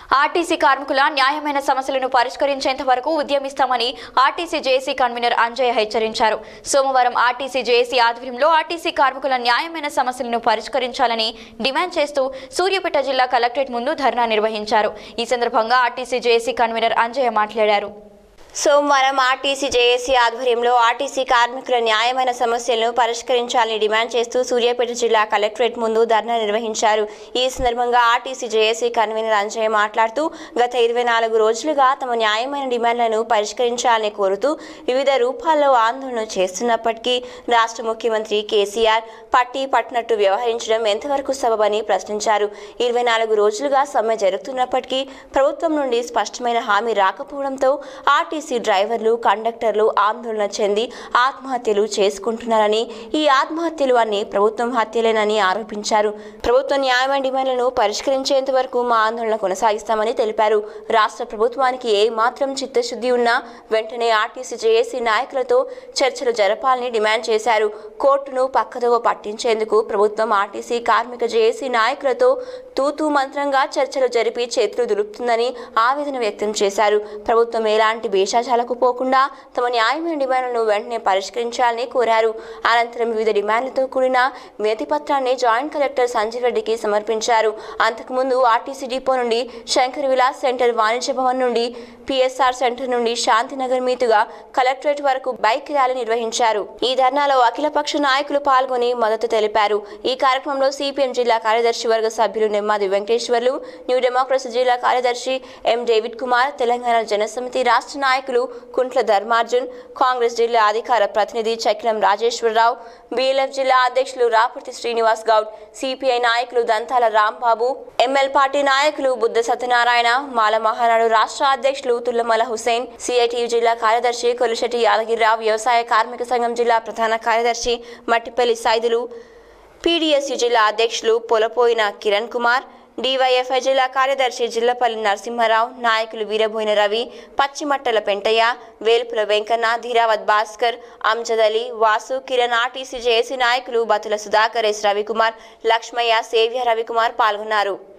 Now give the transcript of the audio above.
RTC కార్మికుల న్యాయమైన సమస్యలను పరిష్కరించేంత వరకు ఉద్యమిస్తామని ఆర్టీసీ జేఏసీ కన్వీనర్ అంజయ్య హెచ్చరించారు సోమవారం ఆర్టీసీ జేఏసీ ఆధ్వర్యంలో ఆర్టీసీ కార్మికుల న్యాయమైన సమస్యలను పరిష్కరించాలని డిమాండ్ చేస్తూ సూర్యాపేట జిల్లా కలెక్టరేట్ ముందు ధర్నా నిర్వహించారు ఈ సందర్భంగా ఆర్టీసీ జేఏసీ కన్వీనర్ అంజయ్య మాట్లాడారు సోమవారం ఆర్టీసీ జేఏసీ ఆధ్వర్యంలో ఆర్టీసీ కార్మికుల న్యాయమైన సమస్యలను పరిష్కరించాలని డిమాండ్ చేస్తూ సూర్యాపేట జిల్లా కలెక్టరేట్ ముందు ధర్నా నిర్వహించారు ఈ సందర్భంగా ఆర్టీసీ జేఏసీ కన్వీనర్ అంజయ్య మాట్లాడుతూ గత ఇరవై నాలుగు రోజులుగా తమ న్యాయమైన డిమాండ్లను పరిష్కరించాలని కోరుతూ వివిధ రూపాల్లో ఆందోళన చేస్తున్నప్పటికీ రాష్ట్ర ముఖ్యమంత్రి కేసీఆర్ పట్టి పట్టినట్టు వ్యవహరించడం ఎంతవరకు సబబని ప్రశ్నించారు ఇరవై నాలుగు రోజులుగా సమ్మె జరుగుతున్నప్పటికీ ప్రభుత్వం నుండి స్పష్టమైన హామీ రాకపోవడంతో ఆర్టీసీ డ్రైవర్లు కండక్టర్లు ఆందోళన చెంది ఆత్మహత్యలు చేసుకుంటున్నారని ఈ ఆత్మహత్యలు అన్ని ప్రభుత్వం హత్యలేనని ఆరోపించారు ప్రభుత్వ న్యాయమైన డిమాండ్లను పరిష్కరించేంత వరకు మా ఆందోళన కొనసాగిస్తామని తెలిపారు రాష్ట్ర ప్రభుత్వానికి ఏ మాత్రం చిత్తశుద్ధి ఉన్నా వెంటనే ఆర్టీసీ జేఏసీ నాయకులతో చర్చలు జరపాలని డిమాండ్ చేశారు కోర్టును పక్కదోవ పట్టించేందుకు ప్రభుత్వం ఆర్టీసీ కార్మిక జేఏసీ నాయకులతో తూతూ మంత్రంగా చర్చలు జరిపి చేతులు దులుపుతుందని ఆవేదన వ్యక్తం చేశారు ప్రభుత్వం ఎలాంటి భేషాచాలకు పోకుండా తమ న్యాయమైన డిమాండ్లను వెంటనే పరిష్కరించాలని కోరారు అనంతరం వివిధ డిమాండ్లతో కూడిన వినతి పత్రాన్ని జాయింట్ కలెక్టర్ సంజీవ్ రెడ్డికి సమర్పించారు అంతకుముందు ఆర్టీసీ డిపో నుండి శంకర్ విలాస్ సెంటర్ వాణిజ్య భవన్ నుండి పిఎస్ఆర్ సెంటర్ నుండి శాంతినగర్ మీదుగా కలెక్టరేట్ వరకు బైక్ ర్యాలీ నిర్వహించారు ఈ ధర్నాలో అఖిలపక్ష నాయకులు పాల్గొని మద్దతు తెలిపారు ఈ కార్యక్రమంలో సిపిఎం జిల్లా కార్యదర్శి వర్గ సభ్యులు నెమ్మాది వెంకటేశ్వర్లు న్యూ డెమోక్రసీ జిల్లా కార్యదర్శి ఎం డేవిడ్ కుమార్ తెలంగాణ జనసమితి రాష్ట్ర నాయకులు కుంట్ల ధర్మార్జున్ కాంగ్రెస్ జిల్లా అధికార ప్రతినిధి చక్రం రాజేశ్వరరావు బీఎల్ఎఫ్ జిల్లా అధ్యక్షులు రాపర్తి శ్రీనివాస్ గౌడ్ సిపిఐ నాయకులు దంతాల రాంబాబు ఎంఎల్ పార్టీ నాయకులు బుద్ధ సత్యనారాయణ మాల మహానాడు రాష్ట్ర అధ్యక్షులు తుల్లమల హుసేన్ సిఐటియు జిల్లా కార్యదర్శి కొలిశెట్టి యాదగిరిరావు వ్యవసాయ కార్మిక సంఘం జిల్లా ప్రధాన కార్యదర్శి మట్టిపల్లి సైదులు పీడీఎస్యు జిల్లా అధ్యక్షులు పొలపోయిన కిరణ్ కుమార్ డివైఎఫ్ఐ జిల్లా కార్యదర్శి జిల్లపల్లి నరసింహారావు నాయకులు వీరబోయిన రవి పచ్చిమట్టల పెంటయ్య వేల్పుల వెంకన్న ధీరావత్ భాస్కర్ అంజద్ అలీ వాసు కిరణ్ ఆర్టీసీ జేఏసీ నాయకులు బతుల సుధాకర్ ఎస్ రవికుమార్ లక్ష్మయ్య సేవ్య రవికుమార్ పాల్గొన్నారు